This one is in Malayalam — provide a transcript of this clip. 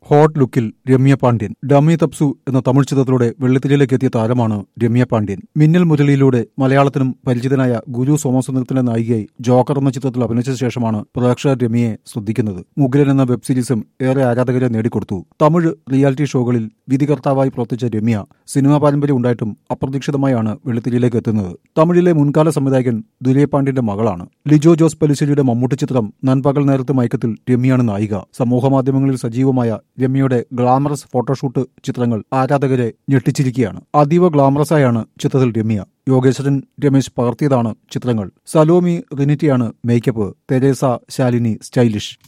ഹോട്ട് ലുക്കിൽ രമ്യ പാണ്ഡ്യൻ ഡമ്മി തപ്സു എന്ന തമിഴ് ചിത്രത്തിലൂടെ വെള്ളിത്തിരയിലേക്ക് എത്തിയ താരമാണ് രമ്യ പാണ്ഡ്യൻ മിന്നൽ മുരളിയിലൂടെ മലയാളത്തിനും പരിചിതനായ ഗുരു സോമസുന്ദരത്തിന്റെ നായികയായി ജോക്കർ എന്ന ചിത്രത്തിൽ അഭിനയിച്ച ശേഷമാണ് പ്രേക്ഷകർ രമ്യയെ ശ്രദ്ധിക്കുന്നത് മുഗ്രൻ എന്ന വെബ് സീരീസും ഏറെ ആരാധകരെ നേടിക്കൊടുത്തു തമിഴ് റിയാലിറ്റി ഷോകളിൽ വിധികർത്താവായി പ്രവർത്തിച്ച രമ്യ സിനിമാ പാരമ്പര്യം ഉണ്ടായിട്ടും അപ്രതീക്ഷിതമായാണ് വെള്ളിത്തിരയിലേക്ക് എത്തുന്നത് തമിഴിലെ മുൻകാല സംവിധായകൻ ദുലേ പാണ്ഡ്യന്റെ മകളാണ് ലിജോ ജോസ് പലിശ്ശേരിയുടെ മമ്മൂട്ടി ചിത്രം നൻപകൽ നേരത്തെ മയക്കത്തിൽ രമ്യയാണ് നായിക സമൂഹമാധ്യമങ്ങളിൽ സജീവമായ രമ്യയുടെ ഗ്ലാമറസ് ഫോട്ടോഷൂട്ട് ചിത്രങ്ങൾ ആരാധകരെ ഞെട്ടിച്ചിരിക്കുകയാണ് അതീവ ഗ്ലാമറസായാണ് ചിത്രത്തിൽ രമ്യ യോഗേശ്വരൻ രമേശ് പകർത്തിയതാണ് ചിത്രങ്ങൾ സലോമി റിനിറ്റിയാണ് മേക്കപ്പ് തെരേസ ശാലിനി സ്റ്റൈലിഷ്